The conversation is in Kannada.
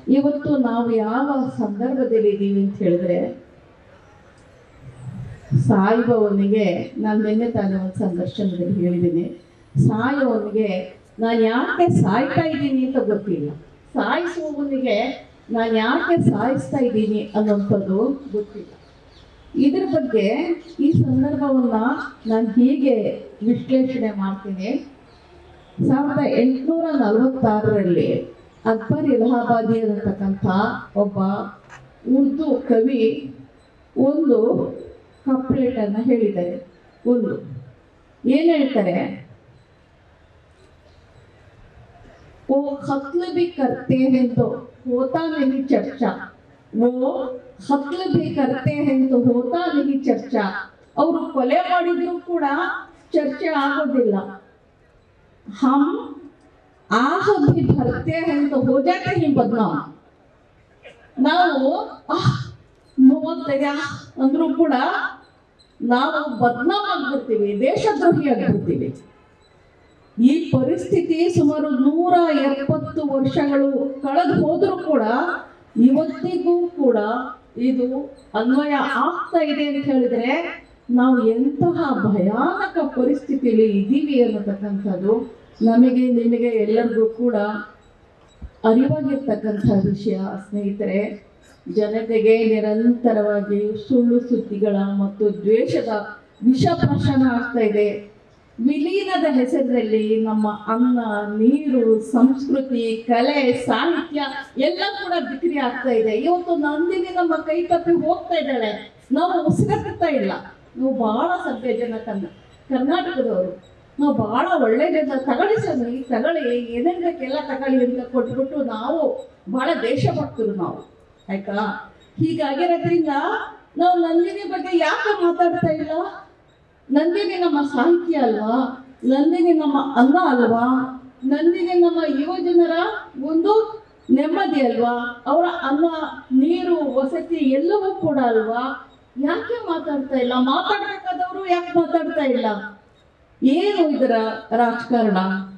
ಇವತ್ತು ನಾವು ಯಾವ ಸಂದರ್ಭದಲ್ಲಿ ಇದ್ದೀವಿ ಅಂತ ಹೇಳಿದ್ರೆ ಸಾಯುವವನಿಗೆ ನಾನು ನಿನ್ನೆ ತಾನೇ ಒಂದು ಸಂದರ್ಶನದಲ್ಲಿ ಹೇಳಿದ್ದೀನಿ ಸಾಯುವವನಿಗೆ ನಾನು ಯಾಕೆ ಸಾಯ್ತಾ ಇದ್ದೀನಿ ಅಂತ ಗೊತ್ತಿಲ್ಲ ಸಾಯಿಸುವವನಿಗೆ ನಾನು ಯಾಕೆ ಸಾಯಿಸ್ತಾ ಇದ್ದೀನಿ ಅನ್ನೋಂಥದ್ದು ಗೊತ್ತಿಲ್ಲ ಇದ್ರ ಬಗ್ಗೆ ಈ ಸಂದರ್ಭವನ್ನ ನಾನು ಹೀಗೆ ವಿಶ್ಲೇಷಣೆ ಮಾಡ್ತೀನಿ ಸಾವಿರದ ಎಂಟುನೂರ ನಲವತ್ತಾರರಲ್ಲಿ ಅಕ್ಬರ್ ಇಲಹಾಬಾದಿ ಅನ್ನತಕ್ಕಂಥ ಒಬ್ಬ ಉರ್ದು ಕವಿ ಒಂದು ಕಪ್ಲೆಟನ್ನು ಹೇಳಿದ್ದಾರೆ ಒಂದು ಏನು ಹೇಳ್ತಾರೆ वो खत्ल भी करते हैं तो होता नहीं चर्चा वो खत्ल भी करते हैं तो होता नहीं ಚರ್ಚಾ ಅವರು ಕೊಲೆ ಮಾಡಿದ್ರು ಕೂಡ ಚರ್ಚೆ ಆಗೋದಿಲ್ಲ ಹಮ್ ಆಹ भी भरते हैं तो हो जाते हैं बदनाम ನಾವು ಆಹ್ ಮೂವತ್ತೈದ ಅಂದ್ರೂ ಕೂಡ ನಾವು ಬದನಾಮ್ ಆಗ್ಬಿಡ್ತೀವಿ ದೇಶದ್ರೋಹಿ ಆಗ್ಬಿಡ್ತೀವಿ ಈ ಪರಿಸ್ಥಿತಿ ಸುಮಾರು ನೂರ ಎಪ್ಪತ್ತು ವರ್ಷಗಳು ಕಳೆದು ಹೋದರೂ ಕೂಡ ಇವತ್ತಿಗೂ ಕೂಡ ಇದು ಅನ್ವಯ ಆಗ್ತಾ ಇದೆ ಅಂತ ಹೇಳಿದ್ರೆ ನಾವು ಎಂತಹ ಭಯಾನಕ ಪರಿಸ್ಥಿತಿಯಲ್ಲಿ ಇದ್ದೀವಿ ಅನ್ನತಕ್ಕಂಥದ್ದು ನಮಗೆ ನಿಮಗೆ ಎಲ್ಲರಿಗೂ ಕೂಡ ಅರಿವಾಗಿರ್ತಕ್ಕಂಥ ವಿಷಯ ಸ್ನೇಹಿತರೆ ಜನತೆಗೆ ನಿರಂತರವಾಗಿ ಸುಳ್ಳು ಸುದ್ದಿಗಳ ಮತ್ತು ದ್ವೇಷದ ವಿಷ ಪ್ರಶನ ಆಗ್ತಾ ಇದೆ ವಿಲೀನದ ಹೆಸರಿನಲ್ಲಿ ನಮ್ಮ ಅನ್ನ ನೀರು ಸಂಸ್ಕೃತಿ ಕಲೆ ಸಾಹಿತ್ಯ ಎಲ್ಲ ಕೂಡ ಬಿಕ್ರಿ ಆಗ್ತಾ ಇದೆ ಇವತ್ತು ನಂದಿನಿ ನಮ್ಮ ಕೈ ತಪ್ಪಿ ಹೋಗ್ತಾ ಇದ್ದಾಳೆ ನಾವು ಉಸಿರಾಗ್ತಾ ಇಲ್ಲ ನಾವು ಬಹಳ ಸಭ್ಯ ಜನ ಕನ್ನ ಕರ್ನಾಟಕದವರು ನಾವು ಬಹಳ ಒಳ್ಳೆ ಜನ ತಗೊಳ್ಳಿ ಸ್ವಾಮಿ ತಗೊಳ್ಳಿ ಏನೇನ್ ಬೇಕೆಲ್ಲ ತಗೊಳ್ಳಿ ಅಂತ ಕೊಟ್ಬಿಟ್ಟು ನಾವು ಬಹಳ ದೇಶಭಕ್ತರು ನಾವು ಆಯ್ತಾ ಹೀಗಾಗಿರೋದ್ರಿಂದ ನಾವು ನಂದಿನಿ ಬಗ್ಗೆ ಯಾಕೆ ಮಾತಾಡ್ತಾ ಇಲ್ಲ ನಂದಿನಿ ನಮ್ಮ ಸಾಹಿತ್ಯ ಅಲ್ವಾ ನಂದಿನಿ ನಮ್ಮ ಅನ್ನ ಅಲ್ವಾ ನಂದಿನಿ ನಮ್ಮ ಯುವ ಜನರ ಒಂದು ನೆಮ್ಮದಿ ಅಲ್ವಾ ಅವರ ಅನ್ನ ನೀರು ವಸತಿ ಎಲ್ಲವೂ ಕೂಡ ಅಲ್ವಾ ಯಾಕೆ ಮಾತಾಡ್ತಾ ಇಲ್ಲ ಮಾತಾಡ್ಬೇಕಾದವರು ಯಾಕೆ ಮಾತಾಡ್ತಾ ಇಲ್ಲ ಏನು ಇದರ ರಾಜಕಾರಣ